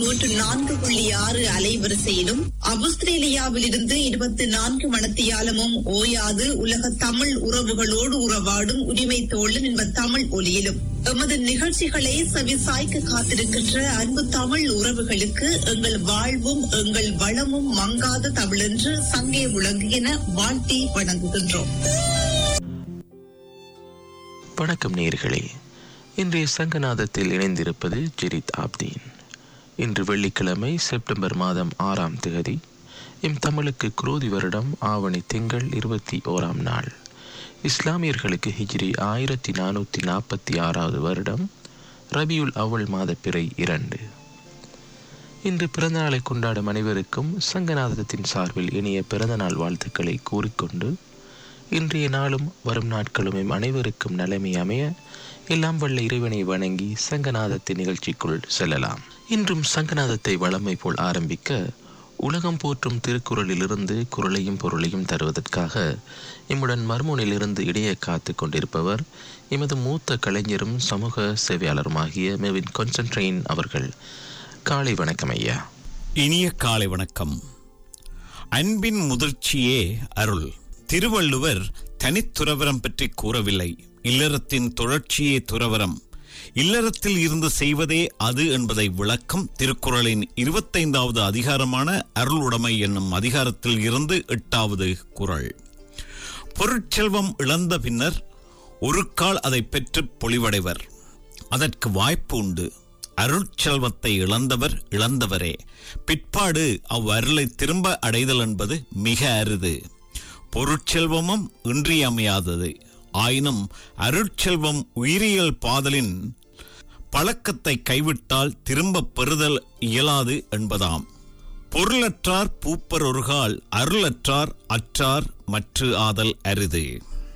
நூற்று நான்கு புள்ளி ஆறு அலைவரிசையிலும் ஆஸ்திரேலியாவில் இருந்து இருபத்தி நான்கு மணத்தியாலமும் ஓயாது உலக தமிழ் உறவுகளோடு உறவாடும் உரிமை தோழன் என்ப தமிழ் ஒலியிலும் எமது நிகழ்ச்சிகளை செவிசாய்க்க காத்திருக்கின்ற அன்பு தமிழ் உறவுகளுக்கு எங்கள் வாழ்வும் எங்கள் வளமும் மங்காத தமிழென்று சங்கே விளங்குகின வாழ்த்தி வணங்குகின்றோம் வணக்கம் நேர்களே இன்றைய சங்கநாதத்தில் இணைந்திருப்பது ஜெரித் ஆப்தீன் இன்று வெள்ளிக்கிழமை செப்டம்பர் மாதம் ஆறாம் தேதி இம் தமிழுக்கு குரோதி வருடம் ஆவணி திங்கள் இருபத்தி ஓராம் நாள் இஸ்லாமியர்களுக்கு ஹிஜ்ரி ஆயிரத்தி நானூற்றி நாற்பத்தி ஆறாவது வருடம் ரபியுல் அவல் மாத பிறை இரண்டு இன்று பிறந்தநாளை கொண்டாடும் அனைவருக்கும் சங்கநாதத்தின் சார்பில் இனிய பிறந்தநாள் வாழ்த்துக்களை கூறிக்கொண்டு இன்றைய நாளும் வரும் நாட்களும் எம் அனைவருக்கும் நிலைமை அமைய எல்லாம் வல்ல இறைவனை வணங்கி சங்கநாதத்தின் நிகழ்ச்சிக்குள் செல்லலாம் இன்றும் சங்கநாதத்தை வளமை போல் ஆரம்பிக்க உலகம் போற்றும் திருக்குறளிலிருந்து குரலையும் பொருளையும் தருவதற்காக இம்முடன் மர்மூனிலிருந்து இடையே காத்து கொண்டிருப்பவர் எமது மூத்த கலைஞரும் சமூக சேவையாளருமாகிய மெவின் கொன்சன்ட்ரெயின் அவர்கள் காலை வணக்கம் ஐயா இனிய காலை வணக்கம் அன்பின் முதிர்ச்சியே அருள் திருவள்ளுவர் தனித்துறவரம் பற்றி கூறவில்லை இல்லறத்தின் தொடர்ச்சியே துறவரம் இல்லறத்தில் இருந்து செய்வதே அது என்பதை விளக்கும் திருக்குறளின் இருபத்தைந்தாவது அதிகாரமான அருளுடைமை என்னும் அதிகாரத்தில் இருந்து எட்டாவது குறள் பொருட்செல்வம் இழந்த பின்னர் ஒரு கால் அதை பெற்று பொலிவடைவர் அதற்கு வாய்ப்பு உண்டு அருட்செல்வத்தை இழந்தவர் இழந்தவரே பிற்பாடு அவ்வருளை திரும்ப அடைதல் என்பது மிக அரிது பொருட்செல்வமும் இன்றியமையாதது ஆயினும் அருட்செல்வம் உயிரியல் பாதலின் பழக்கத்தை கைவிட்டால் திரும்ப பெறுதல் இயலாது என்பதாம் பொருளற்றார் பூப்பர் ஒருகால் அருளற்றார் அற்றார் மற்று ஆதல் அரிது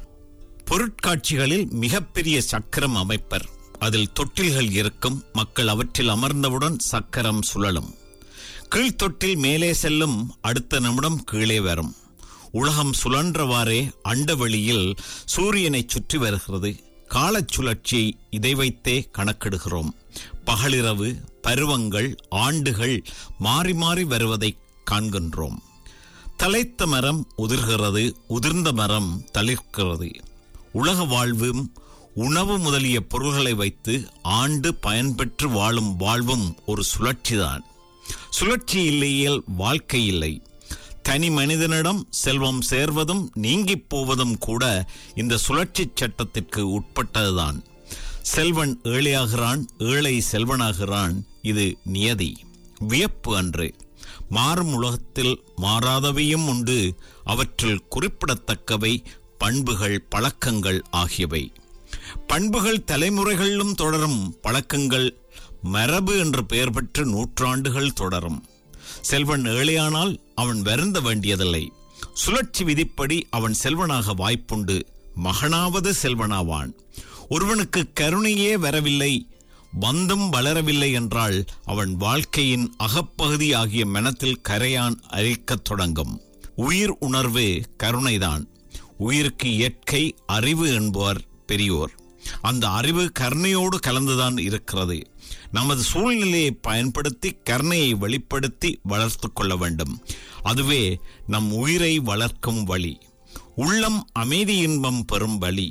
பொருட்காட்சிகளில் மிகப்பெரிய சக்கரம் அமைப்பர் அதில் தொட்டில்கள் இருக்கும் மக்கள் அவற்றில் அமர்ந்தவுடன் சக்கரம் சுழலும் கீழ்த்தொட்டில் மேலே செல்லும் அடுத்த நிமிடம் கீழே வரும் உலகம் சுழன்றவாறே அண்டவெளியில் சூரியனை சுற்றி வருகிறது காலச் சுழற்சி இதை வைத்தே கணக்கிடுகிறோம் பகலிரவு பருவங்கள் ஆண்டுகள் மாறி மாறி வருவதை காண்கின்றோம் தலைத்த மரம் உதிர்கிறது உதிர்ந்த மரம் தளிர்க்கிறது உலக வாழ்வும் உணவு முதலிய பொருள்களை வைத்து ஆண்டு பயன்பெற்று வாழும் வாழ்வும் ஒரு சுழற்சிதான் சுழற்சி இல்லையேல் வாழ்க்கை இல்லை தனி மனிதனிடம் செல்வம் சேர்வதும் நீங்கிப் போவதும் கூட இந்த சுழற்சி சட்டத்திற்கு உட்பட்டதுதான் செல்வன் ஏழையாகிறான் ஏழை செல்வனாகிறான் இது நியதி வியப்பு அன்று மாறும் உலகத்தில் மாறாதவையும் உண்டு அவற்றில் குறிப்பிடத்தக்கவை பண்புகள் பழக்கங்கள் ஆகியவை பண்புகள் தலைமுறைகளிலும் தொடரும் பழக்கங்கள் மரபு என்று பெயர் பெற்று நூற்றாண்டுகள் தொடரும் செல்வன் ஏழையானால் அவன் வருந்த வேண்டியதில்லை சுழற்சி விதிப்படி அவன் செல்வனாக வாய்ப்புண்டு மகனாவது செல்வனாவான் ஒருவனுக்கு கருணையே வரவில்லை வந்தும் வளரவில்லை என்றால் அவன் வாழ்க்கையின் அகப்பகுதி ஆகிய மனத்தில் கரையான் அழிக்கத் தொடங்கும் உயிர் உணர்வு கருணைதான் உயிருக்கு இயற்கை அறிவு என்பவர் பெரியோர் அந்த அறிவு கருணையோடு கலந்துதான் இருக்கிறது நமது சூழ்நிலையை பயன்படுத்தி கருணையை வெளிப்படுத்தி வளர்த்து கொள்ள வேண்டும் அதுவே நம் உயிரை வளர்க்கும் வழி உள்ளம் அமைதி இன்பம் பெறும் வழி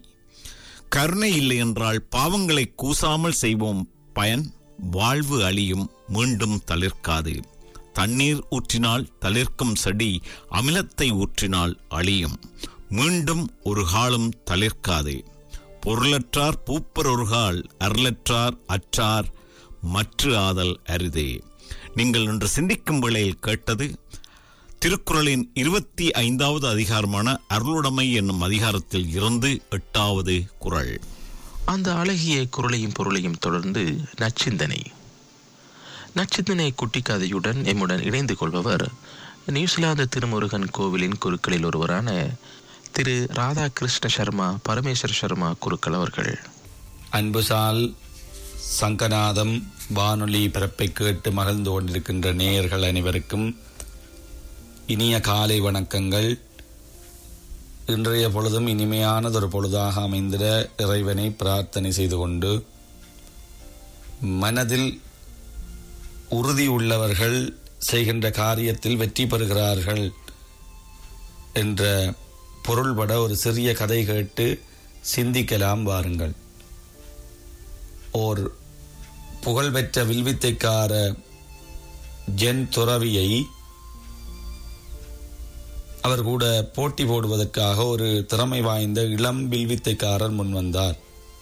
கருணை இல்லை என்றால் பாவங்களை கூசாமல் செய்வோம் பயன் வாழ்வு அழியும் மீண்டும் தளிர்க்காது தண்ணீர் ஊற்றினால் தளிர்க்கும் செடி அமிலத்தை ஊற்றினால் அழியும் மீண்டும் ஒரு காலம் தளிர்க்காது பொருளற்றார் பூப்பர் ஒருகால் அருளற்றார் அற்றார் மற்று ஆதல் அரிதே நீங்கள் இன்று சிந்திக்கும் வேளையில் கேட்டது திருக்குறளின் இருபத்தி ஐந்தாவது அதிகாரமான அருளுடைமை என்னும் அதிகாரத்தில் இருந்து எட்டாவது குறள் அந்த அழகிய குரலையும் பொருளையும் தொடர்ந்து நச்சிந்தனை நச்சிந்தனை குட்டிக்கதையுடன் எம்முடன் இணைந்து கொள்பவர் நியூசிலாந்து திருமுருகன் கோவிலின் குருக்களில் ஒருவரான திரு ராதாகிருஷ்ண சர்மா பரமேஸ்வர் சர்மா குருக்கள் அவர்கள் அன்புசால் சங்கநாதம் வானொலி பிறப்பை கேட்டு மகிழ்ந்து கொண்டிருக்கின்ற நேயர்கள் அனைவருக்கும் இனிய காலை வணக்கங்கள் இன்றைய பொழுதும் இனிமையானதொரு பொழுதாக அமைந்திட இறைவனை பிரார்த்தனை செய்து கொண்டு மனதில் உறுதி உள்ளவர்கள் செய்கின்ற காரியத்தில் வெற்றி பெறுகிறார்கள் என்ற பொருள்பட ஒரு சிறிய கதை கேட்டு சிந்திக்கலாம் வாருங்கள் ஓர் புகழ்பெற்ற வில்வித்தைக்கார ஜென் துறவியை அவர் கூட போட்டி போடுவதற்காக ஒரு திறமை வாய்ந்த இளம் வில்வித்தைக்காரர் முன்வந்தார்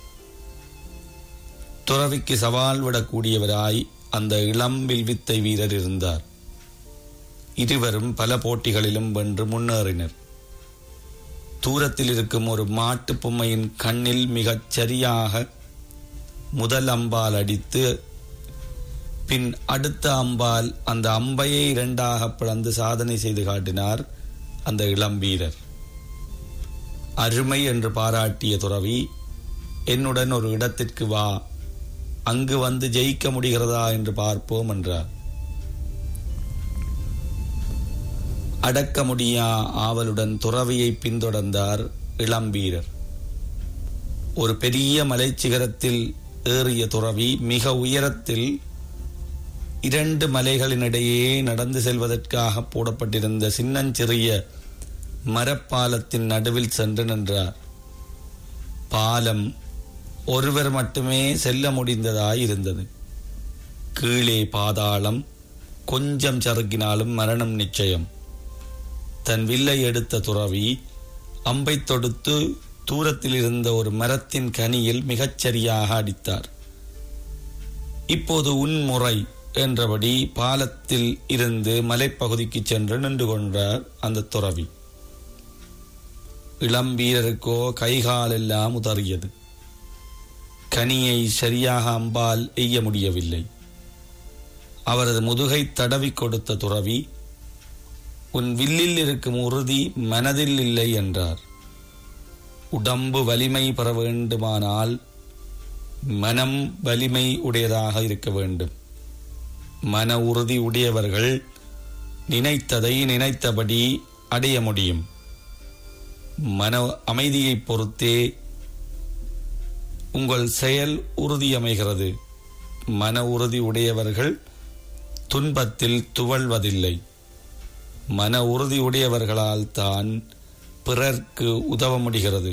துறவிக்கு சவால் விடக்கூடியவராய் அந்த இளம் வில்வித்தை வீரர் இருந்தார் இருவரும் பல போட்டிகளிலும் வென்று முன்னேறினர் தூரத்தில் இருக்கும் ஒரு மாட்டுப் பொம்மையின் கண்ணில் மிகச் சரியாக முதல் அம்பால் அடித்து பின் அடுத்த அம்பால் அந்த அம்பையை இரண்டாக பிளந்து சாதனை செய்து காட்டினார் அந்த இளம் வீரர் அருமை என்று பாராட்டிய துறவி என்னுடன் ஒரு இடத்திற்கு வா அங்கு வந்து ஜெயிக்க முடிகிறதா என்று பார்ப்போம் என்றார் அடக்க முடியா ஆவலுடன் துறவியை பின்தொடர்ந்தார் இளம் வீரர் ஒரு பெரிய மலைச்சிகரத்தில் ஏறிய துறவி மிக உயரத்தில் இரண்டு மலைகளினிடையே நடந்து செல்வதற்காக போடப்பட்டிருந்த சின்னஞ்சிறிய மரப்பாலத்தின் நடுவில் சென்று நின்றார் பாலம் ஒருவர் மட்டுமே செல்ல முடிந்ததாய் இருந்தது கீழே பாதாளம் கொஞ்சம் சறுக்கினாலும் மரணம் நிச்சயம் தன் வில்லை எடுத்த துறவி அம்பை தொடுத்து தூரத்தில் இருந்த ஒரு மரத்தின் கனியில் மிகச் சரியாக அடித்தார் இப்போது உன் முறை என்றபடி பாலத்தில் இருந்து மலைப்பகுதிக்கு சென்று நின்று கொண்டார் அந்த துறவி இளம் வீரருக்கோ கைகால் எல்லாம் உதறியது கனியை சரியாக அம்பால் எய்ய முடியவில்லை அவரது முதுகை தடவி கொடுத்த துறவி உன் வில்லில் இருக்கும் உறுதி மனதில் இல்லை என்றார் உடம்பு வலிமை பெற வேண்டுமானால் மனம் வலிமை உடையதாக இருக்க வேண்டும் மன உறுதி உடையவர்கள் நினைத்ததை நினைத்தபடி அடைய முடியும் மன அமைதியைப் பொறுத்தே உங்கள் செயல் உறுதி அமைகிறது மன உறுதி உடையவர்கள் துன்பத்தில் துவள்வதில்லை மன உறுதி உடையவர்களால் தான் பிறர்க்கு உதவ முடிகிறது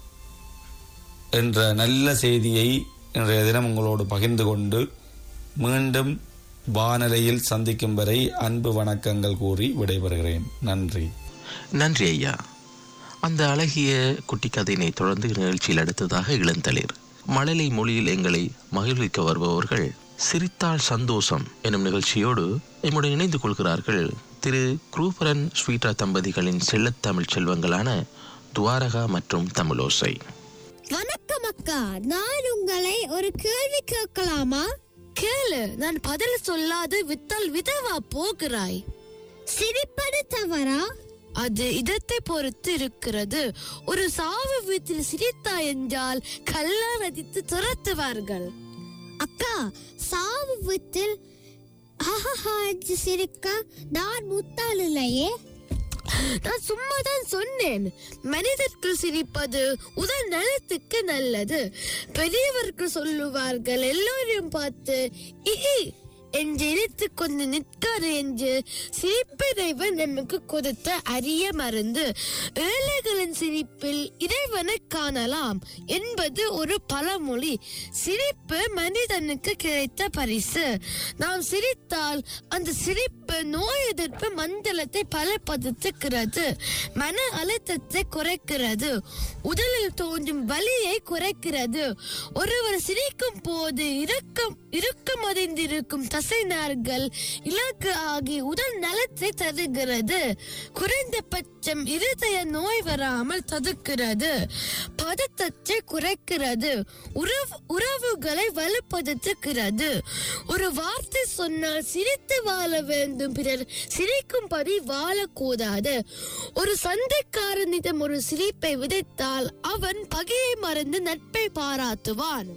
என்ற நல்ல செய்தியை இன்றைய தினம் உங்களோடு பகிர்ந்து கொண்டு மீண்டும் வானலையில் சந்திக்கும் வரை அன்பு வணக்கங்கள் கூறி விடைபெறுகிறேன் நன்றி நன்றி ஐயா அந்த அழகிய குட்டி கதையினை தொடர்ந்து நிகழ்ச்சியில் அடுத்ததாக இளந்தளிர் மழலை மொழியில் எங்களை மகிழ்விக்க வருபவர்கள் சிரித்தால் சந்தோஷம் எனும் நிகழ்ச்சியோடு எம்முடன் இணைந்து கொள்கிறார்கள் திரு குரூபரன் ஸ்வீட்டா தம்பதிகளின் செல்லத் தமிழ் செல்வங்களான துவாரகா மற்றும் தமிழோசை வணக்கம் அக்கா நான் உங்களை ஒரு கேள்வி கேட்கலாமா கேளு நான் பதில் சொல்லாது வித்தால் விதவா போகிறாய் சிரிப்பது தவறா அது இதத்தை பொறுத்து இருக்கிறது ஒரு சாவு வீட்டில் சிரித்தா என்றால் கல்லால் அடித்து துரத்துவார்கள் அக்கா சாவு வீட்டில் ஆஹா என்று சிரிக்க நான் முட்டாள் இல்லையே நான் சும்மா தான் சொன்னேன் மனிதர்கள் சிரிப்பது உடல் நலத்துக்கு நல்லது பெரியவர்கள் சொல்லுவார்கள் எல்லோரையும் பார்த்து இ என்று இழுத்துக் கொண்டு நிற்காது என்று சிரிப்பிறைவன் நமக்கு கொடுத்த அரிய மருந்து ஏழைகளின் சிரிப்பில் இறைவனை காணலாம் என்பது ஒரு பழமொழி சிரிப்பு மனிதனுக்கு கிடைத்த பரிசு நாம் சிரித்தால் அந்த சிரிப்பு நோய் எதிர்ப்பு மண்டலத்தை பலப்படுத்துகிறது மன அழுத்தத்தை குறைக்கிறது உடலில் தோன்றும் வலியை குறைக்கிறது ஒருவர் சிரிக்கும் போது இறுக்கம் இறுக்கமடைந்திருக்கும் தசை நார்கள் இலக்கு ஆகி உடல் நலத்தை தருகிறது குறைந்தபட்சம் இருதய நோய் வராமல் தடுக்கிறது பதட்டத்தை குறைக்கிறது உறவு உறவுகளை வலுப்படுத்துகிறது ஒரு வார்த்தை சொன்னால் சிரித்து வாழ வேண்டும் பிறர் சிரிக்கும்படி வாழக்கூடாது ஒரு சண்டைக்காரனிடம் ஒரு சிரிப்பை விதைத்தால் அவன் பகையை மறந்து நட்பை பாராட்டுவான்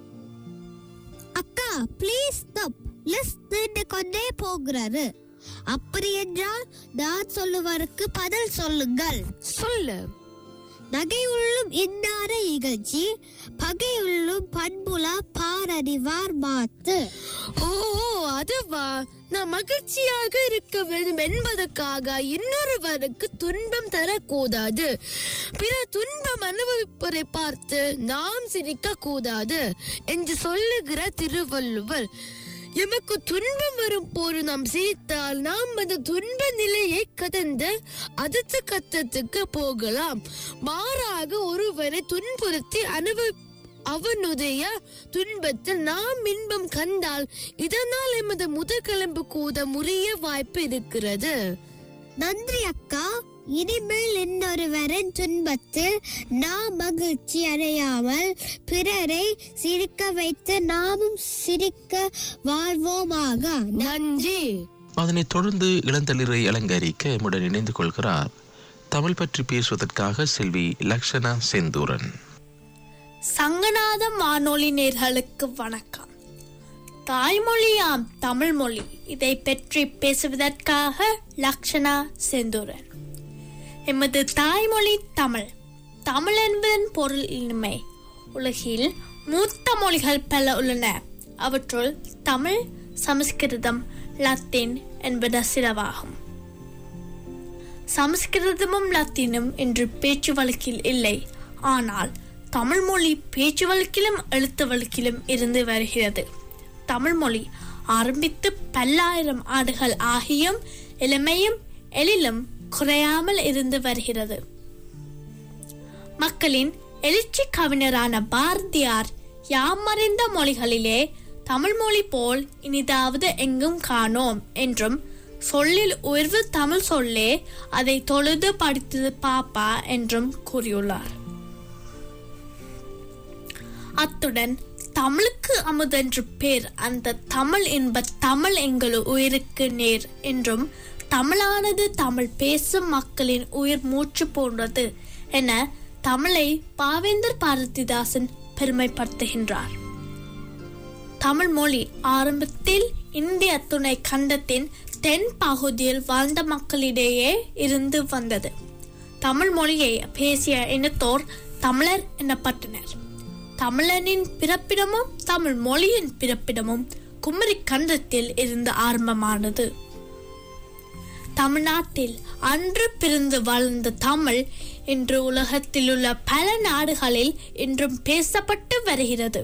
அக்கா ப்ளீஸ் ஸ்டாப் லிஸ்ட் நின்று கொண்டே போகிறாரு அப்படி என்றால் நான் சொல்லுவதற்கு பதில் சொல்லுங்கள் சொல்லு நகையுள்ளும் இன்னார இகழ்ச்சி பகையுள்ளும் பண்புல பாரறிவார் மாத்து ஓ அதுவா நான் மகிழ்ச்சியாக இருக்க வேண்டும் என்பதற்காக இன்னொருவருக்கு துன்பம் தரக்கூடாது பிற துன்பம் அனுபவிப்பதை பார்த்து நாம் சிரிக்க கூடாது என்று சொல்லுகிற திருவள்ளுவர் எமக்கு துன்பம் வரும் போது நாம் சிரித்தால் நாம் அந்த துன்ப நிலையை கடந்து அடுத்த கட்டத்துக்கு போகலாம் மாறாக ஒருவரை துன்புறுத்தி அனுபவி அவனுடைய துன்பத்தில் நாம் இன்பம் கண்டால் இதனால் எமது முதற்கிளம்பு கூட முறிய வாய்ப்பு இருக்கிறது நன்றி அக்கா இனிமேல் இன்னொருவரின் துன்பத்தில் நாம் மகிழ்ச்சி அடையாமல் பிறரை சிரிக்க வைத்து நாமும் சிரிக்க வாழ்வோமாக நன்றி அதனைத் தொடர்ந்து இளந்தளிரை அலங்கரிக்க எம்முடன் இணைந்து கொள்கிறார் தமிழ் பற்றி பேசுவதற்காக செல்வி லக்ஷனா செந்தூரன் சங்கநாதம் வானொலி நேர்களுக்கு வணக்கம் தாய்மொழியாம் தமிழ் மொழி இதை பற்றி பேசுவதற்காக லக்ஷனா செந்தூரன் எமது தாய்மொழி தமிழ் தமிழ் என்பதன் பொருள் இனிமை உலகில் மூத்த மொழிகள் பல உள்ளன அவற்றுள் தமிழ் சமஸ்கிருதம் லத்தீன் என்பது சிலவாகும் சமஸ்கிருதமும் லத்தீனும் இன்று பேச்சு வழக்கில் இல்லை ஆனால் தமிழ் மொழி பேச்சு வழக்கிலும் எழுத்து வழக்கிலும் இருந்து வருகிறது தமிழ் மொழி ஆரம்பித்து பல்லாயிரம் ஆண்டுகள் ஆகியும் இளமையும் எழிலும் குறையாமல் இருந்து வருகிறது மக்களின் எழுச்சி கவிஞரான பாரதியார் யாமறிந்த மொழிகளிலே தமிழ் மொழி போல் இனிதாவது எங்கும் காணோம் என்றும் சொல்லில் உயர்வு தமிழ் சொல்லே அதை தொழுது படித்தது பாப்பா என்றும் கூறியுள்ளார் அத்துடன் தமிழுக்கு அமுதென்று பேர் அந்த தமிழ் என்ப தமிழ் எங்கள் உயிருக்கு நேர் என்றும் தமிழானது தமிழ் பேசும் மக்களின் உயிர் மூச்சு போன்றது என தமிழை பாவேந்தர் பாரதிதாசன் பெருமைப்படுத்துகின்றார் தமிழ் மொழி ஆரம்பத்தில் இந்திய துணை கண்டத்தின் தென் பகுதியில் வாழ்ந்த மக்களிடையே இருந்து வந்தது தமிழ் மொழியை பேசிய இனத்தோர் தமிழர் எனப்பட்டனர் தமிழனின் பிறப்பிடமும் தமிழ் மொழியின் பிறப்பிடமும் குமரி கண்டத்தில் இருந்து ஆரம்பமானது தமிழ்நாட்டில் அன்று பிறந்து வளர்ந்த தமிழ் இன்று உலகத்தில் உள்ள பல நாடுகளில் இன்றும் பேசப்பட்டு வருகிறது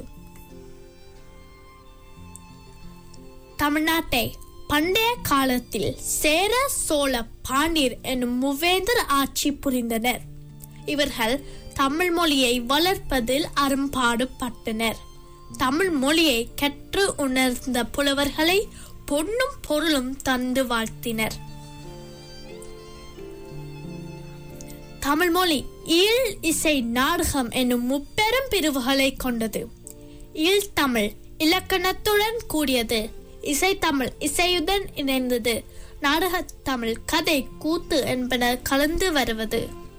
தமிழ்நாட்டை பண்டைய காலத்தில் சேர சோழ பாண்டியர் என்னும் மூவேந்தர் ஆட்சி புரிந்தனர் இவர்கள் தமிழ் மொழியை வளர்ப்பதில் அரும்பாடுபட்டனர் தமிழ் மொழியை கற்று உணர்ந்த புலவர்களை பொன்னும் பொருளும் தந்து வாழ்த்தினர் தமிழ் மொழி ஈழ் இசை நாடகம் என்னும் முப்பெரும் பிரிவுகளை கொண்டது ஈழ் தமிழ் இலக்கணத்துடன் கூடியது இசைத்தமிழ் இசையுடன் இணைந்தது நாடகத் தமிழ் கதை கூத்து என்பன கலந்து வருவது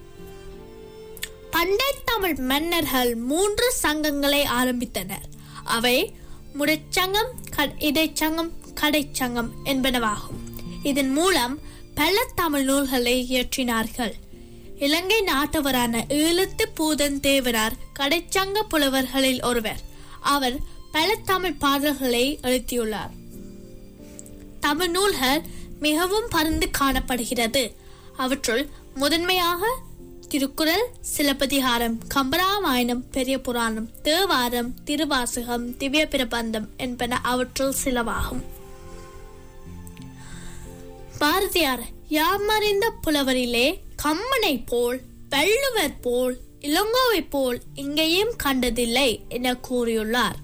பண்டை தமிழ் மன்னர்கள் மூன்று சங்கங்களை ஆரம்பித்தனர் அவை முறைச்சங்கம் க- இடைச்சங்கம் கடைச்சங்கம் என்பனவாகும் இதன் மூலம் பல தமிழ் நூல்களை இயற்றினார்கள் இலங்கை நாட்டவரான ஈழத்து பூதன் தேவனார் கடைச்சங்க புலவர்களில் ஒருவர் அவர் பல தமிழ் பாடல்களை எழுதியுள்ளார் தமிழ் நூல்கள் மிகவும் பரந்து காணப்படுகிறது அவற்றுள் முதன்மையாக திருக்குறள் சிலப்பதிகாரம் கம்பராமாயணம் பெரிய புராணம் தேவாரம் திருவாசகம் திவ்ய பிரபந்தம் என்பன அவற்றுள் சிலவாகும் பாரதியார் யாமறிந்த புலவரிலே கம்மனை போல் வள்ளுவர் போல் இளங்கோவை போல் இங்கேயும் கண்டதில்லை என கூறியுள்ளார்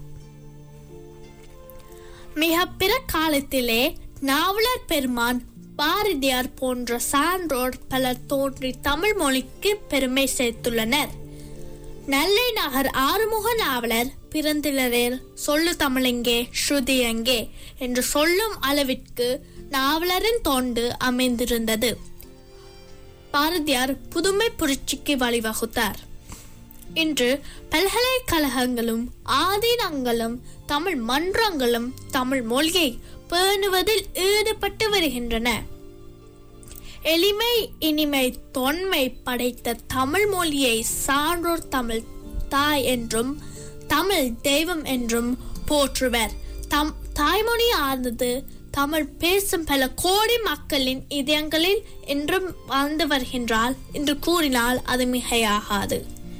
மிக பிற காலத்திலே நாவலர் பெருமான் பாரதியார் போன்ற சான்றோர் பலர் தோன்றி தமிழ் மொழிக்கு பெருமை சேர்த்துள்ளனர் நெல்லை நகர் ஆறுமுக நாவலர் பிறந்திலரேல் சொல்லு தமிழெங்கே ஸ்ருதி எங்கே என்று சொல்லும் அளவிற்கு நாவலரின் தோண்டு அமைந்திருந்தது பாரதியார் புதுமை புரட்சிக்கு வழிவகுத்தார் இன்று பல்கலைக்கழகங்களும் ஆதீனங்களும் தமிழ் மன்றங்களும் தமிழ் மொழியை பேணுவதில் ஈடுபட்டு வருகின்றன எளிமை இனிமை தொன்மை படைத்த தமிழ் மொழியை சான்றோர் தமிழ் தாய் என்றும் தமிழ் தெய்வம் என்றும் போற்றுவர் தம் தாய்மொழி ஆனது தமிழ் பேசும் பல கோடி மக்களின் இதயங்களில் இன்றும் வாழ்ந்து வருகின்றால் என்று கூறினால் அது மிகையாகாது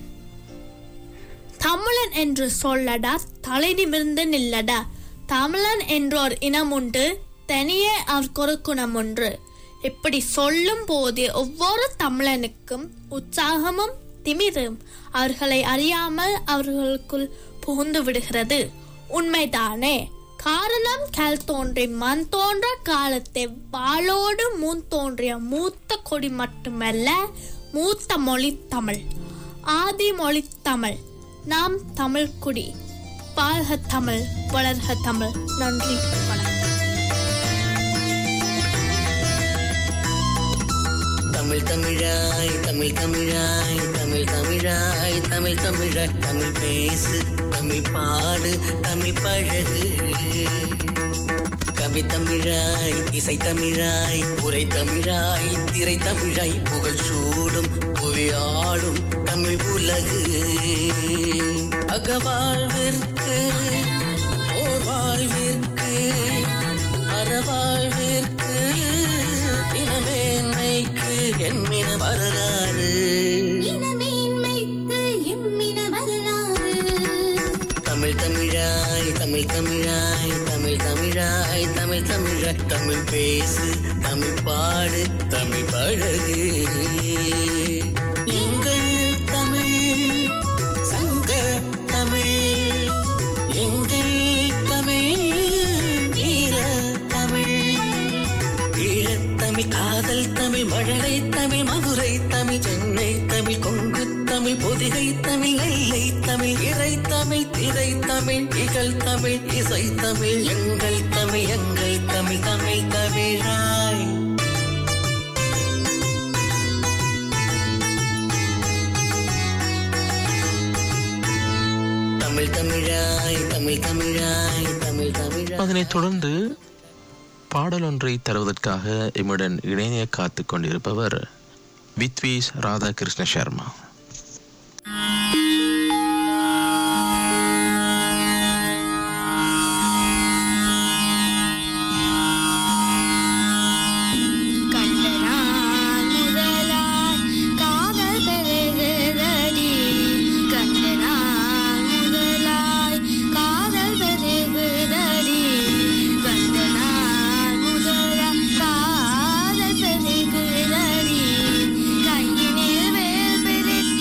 தமிழன் என்று சொல்லடா தலை நிமிர்ந்து நில்லடா தமிழன் என்றோர் இனம் உண்டு தனியே அவர்க்கொரு குணம் ஒன்று இப்படி சொல்லும் போது ஒவ்வொரு தமிழனுக்கும் உற்சாகமும் திமிரும் அவர்களை அறியாமல் அவர்களுக்குள் புகுந்து விடுகிறது உண்மைதானே காரணம் கல் தோன்றி மண் தோன்ற காலத்தை வாளோடு முன் தோன்றிய மூத்த கொடி மட்டுமல்ல மூத்த மொழி தமிழ் ஆதி மொழி தமிழ் நாம் தமிழ் குடி வாழ்க தமிழ் வளர்க தமிழ் நன்றி வணக்கம் தமிழ் தமிழாய் தமிழ் தமிழாய் தமிழ் தமிழாய் தமிழ் தமிழாய் தமிழ் பேசு தமிழ் பாடு தமிழ் பழகு கவி தமிழாய் இசை தமிழாய் உரை தமிழாய் திரை தமிழாய் புகழ் சூடும் புவியாடும் தமிழ் உலகு அகவாழ்விற்கு ஓர் வாழ்விற்கு அறவாழ்விற்கு இனமேன்மைக்கு என்மின வரலாறு தமிழ் தமிழாய் தமிழ் தமிழாய் தமிழ் தமிழாய் தமிழ் தமிழாய் தமிழ் பேசு தமிழ் பாடு தமிழ் பழகு எங்கள் தமிழ் சங்க தமிழ் எங்கள் தமிழ் வீர தமிழ் ஈழத்தமிழ் காதல் தமிழ் மழலை தமிழ் மதுரை தமிழ் சென்னை தமிழ் கொங்கு தமிழ் பொதிகை தமிழ் நெல்லை தமிழ் இறை தமிழ் திரை தமிழ் இகழ் தமிழ் இசை தமிழ் எங்கள் தமிழ் எங்கள் தமிழ் தமிழ் தமிழாய் தமிழ் தமிழாய் தமிழ் தமிழாய் தமிழ் தமிழாய் அதனைத் தொடர்ந்து பாடல் ஒன்றை தருவதற்காக எம்முடன் இணைய காத்துக் கொண்டிருப்பவர் வித்வேஷ் ராதாகிருஷ்ண சர்மா கண்டனான் முதலாய் காதல் பெருகுதடி கண்டனான் முதலாய் காதல் பெருகுதடி கண்டனான் முதலாய் காதல் பெருகுதடி கையினில் வேல் பிடித்த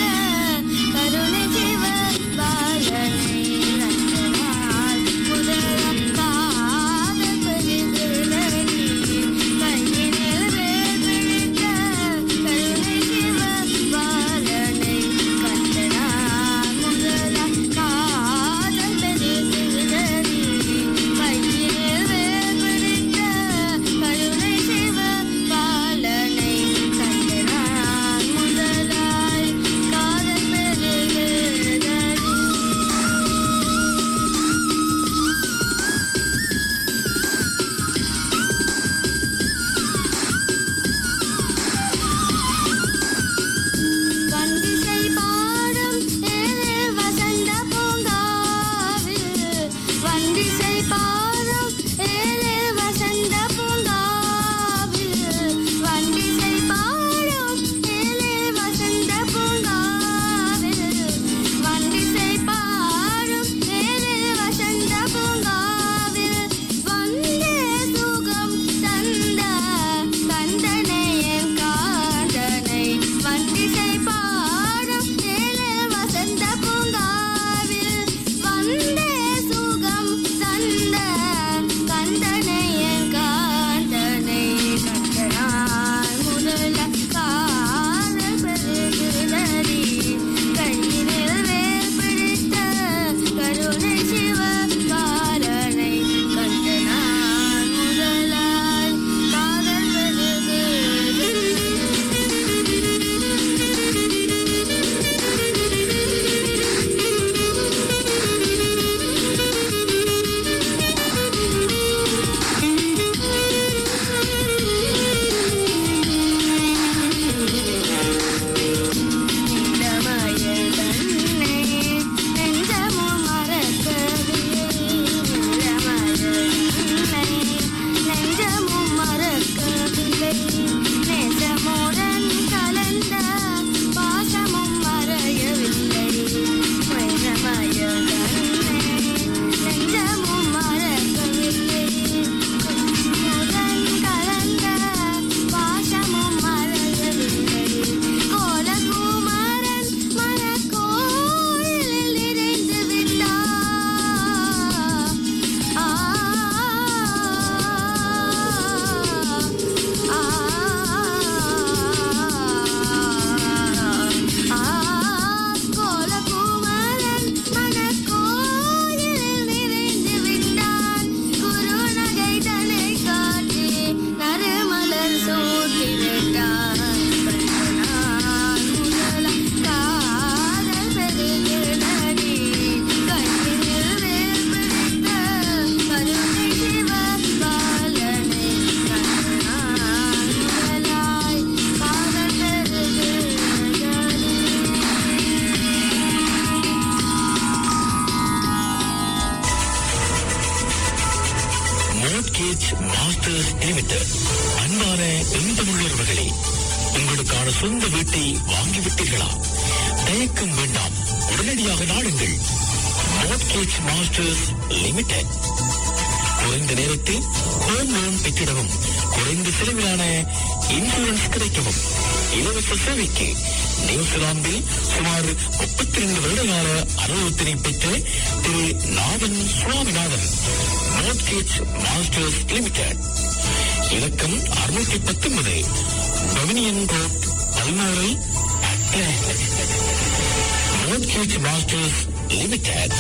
உங்கள் சொந்த வீட்டை வாங்கிவிட்டீர்களா தயக்கம் வேண்டாம் உடனடியாக நாடுங்கள் மோட்கேஜ் மாஸ்டர்ஸ் லிமிடெட் குறைந்த நேரத்தில் ஹோம் லோன் பெற்றிடவும் குறைந்த செலவிலான இன்சூரன்ஸ் கிடைக்கவும் இலவச சேவைக்கு நியூசிலாந்தில் சுமார் முப்பத்தி ரெண்டு வருடகால அனுபவத்தினை பெற்ற Thiru Nathan Swaminathan mortgage masters limited இலக்கம் அறுநூற்றி பத்தொன்பது டொமினியன் ரோட் பதினாறு மோட்கேஜ் மாஸ்டர்ஸ் லிமிடெட்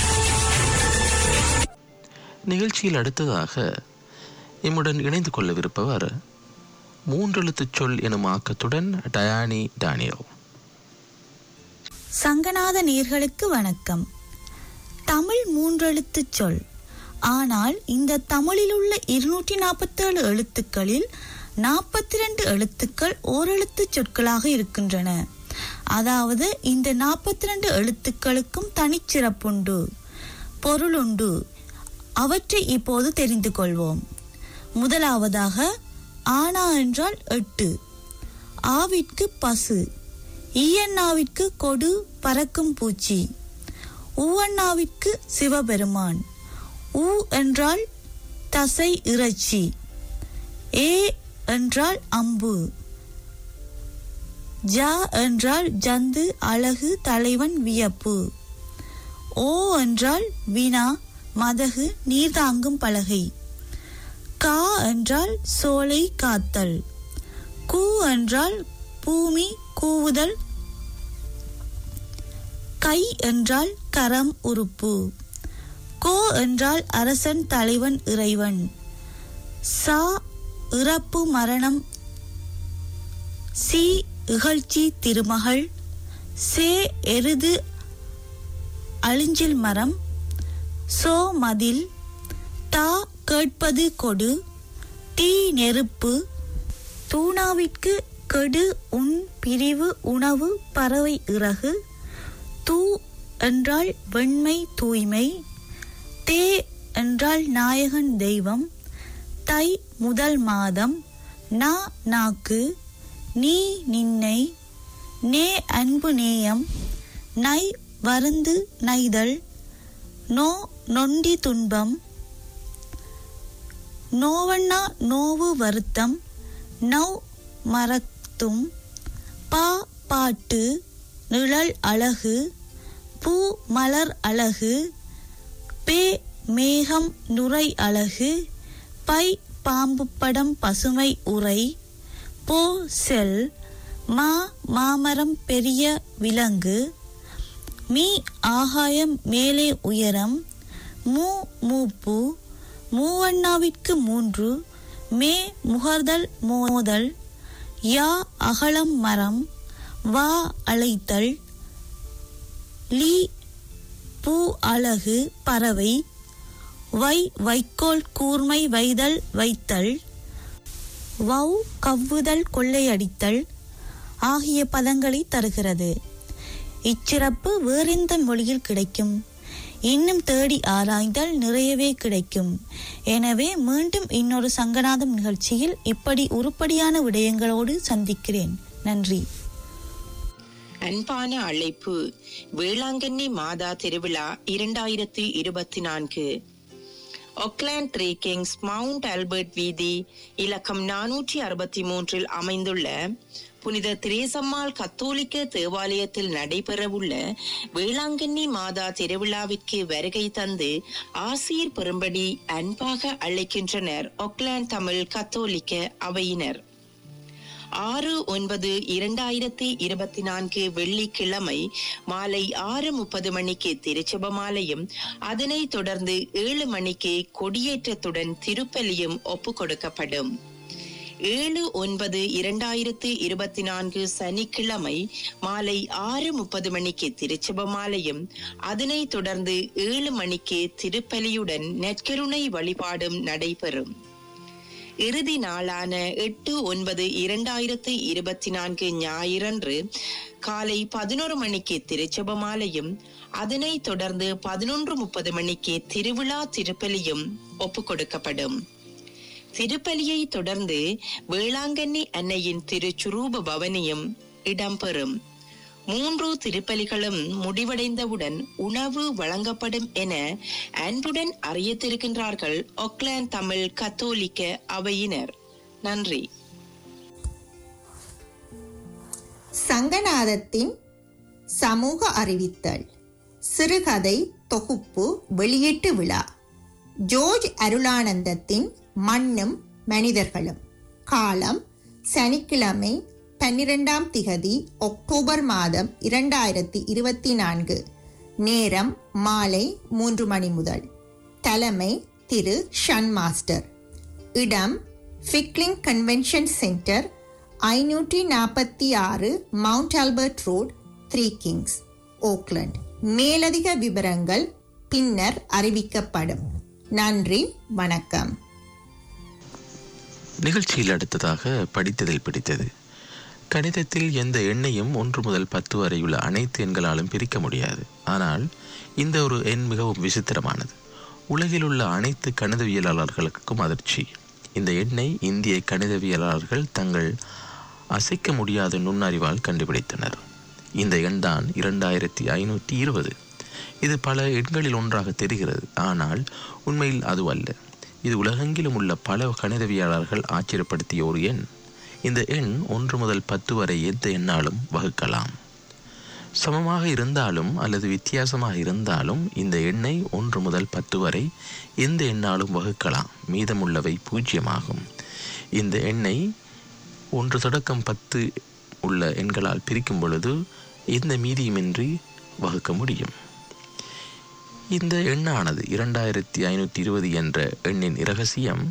நிகழ்ச்சியில் அடுத்ததாக எம்முடன் இணைந்து கொள்ளவிருப்பவர் மூன்றெழுத்துச் சொல் எனும் ஆக்கத்துடன் டயானி டானியல் சங்கநாத நேர்களுக்கு வணக்கம் தமிழ் மூன்றெழுத்துச் சொல் ஆனால் இந்த தமிழில் உள்ள இருநூற்றி நாற்பத்தேழு எழுத்துக்களில் நாற்பத்தி ரெண்டு எழுத்துக்கள் ஓரெழுத்துச் சொற்களாக இருக்கின்றன அதாவது இந்த நாற்பத்தி ரெண்டு எழுத்துக்களுக்கும் தனிச்சிறப்புண்டு பொருளுண்டு அவற்றை இப்போது தெரிந்து கொள்வோம் முதலாவதாக ஆனா என்றால் எட்டு ஆவிற்கு பசு ஈயண்ணாவிற்கு கொடு பறக்கும் பூச்சி ஊவண்ணாவிற்கு சிவபெருமான் ஊ என்றால் தசை இறைச்சி ஏ என்றால் அம்பு ஜா என்றால் ஜந்து அழகு தலைவன் வியப்பு ஓ என்றால் வினா மதகு நீர்தாங்கும் பலகை கா என்றால் சோலை காத்தல் கூ என்றால் பூமி கூவுதல் கை என்றால் கரம் உறுப்பு கோ என்றால் அரசன் தலைவன் இறைவன் சா இறப்பு மரணம் சி இகழ்ச்சி திருமகள் சே எருது அழிஞ்சில் மரம் சோ மதில் தா கேட்பது கொடு தீ நெருப்பு தூணாவிற்கு கெடு உன் பிரிவு உணவு பறவை இறகு தூ என்றால் வெண்மை தூய்மை தே என்றால் நாயகன் தெய்வம் தை முதல் மாதம் நா நாக்கு நீ நின்னை நே அன்பு நேயம் நை வருந்து நைதல் நோ நொண்டி துன்பம் நோவண்ணா நோவு வருத்தம் நவ் மறத்தும் பா பாட்டு நிழல் அழகு பூ மலர் அழகு பே மேகம் நுரை அழகு பை பாம்பு படம் பசுமை உரை போ செல் மா மாமரம் பெரிய விலங்கு மீ ஆகாயம் மேலே உயரம் மூ மூப்பு மூவண்ணாவிற்கு மூன்று மே முகர்தல் மோதல் யா அகலம் மரம் வா அழைத்தல் லீ பூ அழகு பறவை வை வைக்கோல் கூர்மை வைதல் வைத்தல் வௌ கவ்வுதல் கொள்ளையடித்தல் ஆகிய பதங்களை தருகிறது இச்சிறப்பு வேறெந்த மொழியில் கிடைக்கும் இன்னும் தேடி ஆராய்ந்தால் நிறையவே கிடைக்கும் எனவே மீண்டும் இன்னொரு சங்கநாதம் நிகழ்ச்சியில் இப்படி உருப்படியான விடயங்களோடு சந்திக்கிறேன் நன்றி அன்பான அழைப்பு வேளாங்கண்ணி மாதா திருவிழா இரண்டாயிரத்தி இருபத்தி நான்கு Auckland three kings Mount Albert வீதி இலக்கம் நானூற்றி அறுபத்தி மூன்றில் அமைந்துள்ள புனித திரேசம்மாள் கத்தோலிக்க தேவாலயத்தில் நடைபெறவுள்ள வேளாங்கண்ணி மாதா திருவிழாவிற்கு வருகை தந்து ஆசீர் பெறும்படி அன்பாக அழைக்கின்றனர் ஒக்லாண்ட் தமிழ் கத்தோலிக்க அவையினர் ஆறு ஒன்பது இரண்டாயிரத்தி இருபத்தி நான்கு வெள்ளிக்கிழமை மாலை ஆறு முப்பது மணிக்கு திருச்செபமாலையும் அதனைத் தொடர்ந்து ஏழு மணிக்கு கொடியேற்றத்துடன் திருப்பலியும் ஒப்புக் கொடுக்கப்படும் ஏழு ஒன்பது இரண்டாயிரத்து இருபத்தி நான்கு சனிக்கிழமை மாலை ஆறு முப்பது மணிக்கு திருச்செபமாலையும் அதனைத் தொடர்ந்து ஏழு மணிக்கு திருப்பலியுடன் நெற்கருணை வழிபாடும் நடைபெறும் இறுதி நாளான எட்டு ஒன்பது இரண்டாயிரத்து இருபத்தி நான்கு ஞாயிறன்று காலை பதினோரு மணிக்கு திருச்செபமாலையும் அதனைத் தொடர்ந்து பதினொன்று முப்பது மணிக்கு திருவிழா திருப்பலியும் ஒப்புக் கொடுக்கப்படும் திருப்பலியை தொடர்ந்து வேளாங்கண்ணி அன்னையின் திருச்சுரூப பவனியும் இடம்பெறும் மூன்று திருப்பலிகளும் முடிவடைந்தவுடன் உணவு வழங்கப்படும் என அன்புடன் அறிவித்திருக்கின்றார்கள் ஒக்லாந்து தமிழ் கத்தோலிக்க அவையினர் நன்றி சங்கநாதத்தின் சமூக அறிவித்தல் சிறுகதை தொகுப்பு வெளியீட்டு விழா ஜோர்ஜ் அருளானந்தத்தின் மண்ணும் மனிதர்களும் காலம் சனிக்கிழமை பன்னிரெண்டாம் திகதி அக்டோபர் மாதம் இரண்டாயிரத்தி இருபத்தி நான்கு நேரம் மாலை மூன்று மணி முதல் தலைமை திரு ஷன் மாஸ்டர் இடம் ஃபிக்லிங் கன்வென்ஷன் சென்டர் ஐநூற்றி நாற்பத்தி ஆறு Mount Albert road three kings Auckland மேலதிக விவரங்கள் பின்னர் அறிவிக்கப்படும் நன்றி வணக்கம் நிகழ்ச்சியில் அடுத்ததாக படித்ததில் பிடித்தது கணிதத்தில் எந்த எண்ணையும் ஒன்று முதல் பத்து வரை உள்ள அனைத்து எண்களாலும் பிரிக்க முடியாது ஆனால் இந்த ஒரு எண் மிகவும் விசித்திரமானது உலகில் உள்ள அனைத்து கணிதவியலாளர்களுக்கும் அதிர்ச்சி இந்த எண்ணை இந்திய கணிதவியலாளர்கள் தங்கள் அசைக்க முடியாத நுண்ணறிவால் கண்டுபிடித்தனர் இந்த எண்தான் இரண்டாயிரத்தி ஐநூற்றி இருபது இது பல எண்களில் ஒன்றாக தெரிகிறது ஆனால் உண்மையில் அதுவல்ல இது உலகெங்கிலும் உள்ள பல கணிதவியலாளர்கள் ஆச்சரியப்படுத்திய ஒரு எண் இந்த எண் ஒன்று முதல் பத்து வரை எந்த எண்ணாலும் வகுக்கலாம் சமமாக இருந்தாலும் அல்லது வித்தியாசமாக இருந்தாலும் இந்த எண்ணை ஒன்று முதல் பத்து வரை எந்த எண்ணாலும் வகுக்கலாம் மீதமுள்ளவை பூஜ்ஜியமாகும் இந்த எண்ணை ஒன்று தொடக்கம் பத்து உள்ள எண்களால் பிரிக்கும் பொழுது எந்த மீதியுமின்றி வகுக்க முடியும் இந்த எண்ணானது இரண்டாயிரத்தி ஐநூற்றி இருபது என்ற எண்ணின் இரகசியம்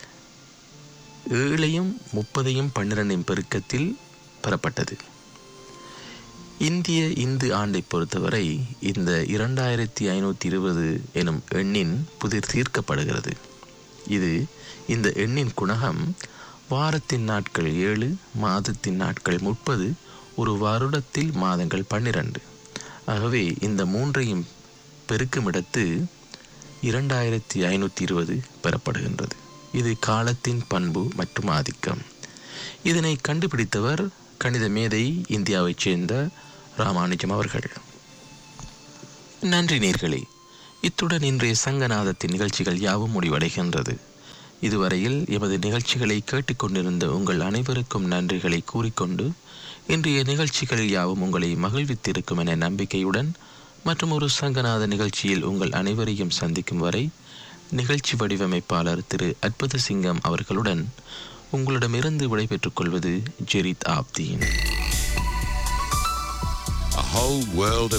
ஏழையும் முப்பதையும் பன்னிரெண்டின் பெருக்கத்தில் பெறப்பட்டது இந்திய இந்து ஆண்டை பொறுத்தவரை இந்த இரண்டாயிரத்தி ஐநூற்றி இருபது எனும் எண்ணின் புதிர் தீர்க்கப்படுகிறது இது இந்த எண்ணின் குணகம் வாரத்தின் நாட்கள் ஏழு மாதத்தின் நாட்கள் முப்பது ஒரு வருடத்தில் மாதங்கள் பன்னிரண்டு ஆகவே இந்த மூன்றையும் பெருக்குமிடத்து இரண்டாயிரத்தி ஐநூற்றி இருபது பெறப்படுகின்றது இது காலத்தின் பண்பு மற்றும் ஆதிக்கம் இதனை கண்டுபிடித்தவர் கணித மேதை இந்தியாவைச் சேர்ந்த ராமானுஜம் அவர்கள் நன்றி நேர்களே இத்துடன் இன்றைய சங்கநாதத்தின் நிகழ்ச்சிகள் யாவும் முடிவடைகின்றது இதுவரையில் எமது நிகழ்ச்சிகளை கேட்டுக்கொண்டிருந்த உங்கள் அனைவருக்கும் நன்றிகளை கூறிக்கொண்டு இன்றைய நிகழ்ச்சிகள் யாவும் உங்களை மகிழ்வித்திருக்கும் என நம்பிக்கையுடன் மற்றும் ஒரு சங்கநாத நிகழ்ச்சியில் உங்கள் அனைவரையும் சந்திக்கும் வரை நிகழ்ச்சி வடிவமைப்பாளர் திரு அற்புத சிங்கம் அவர்களுடன் உங்களிடமிருந்து விடைபெற்றுக் கொள்வது ஜெரித் ஆப்தீன் A whole world of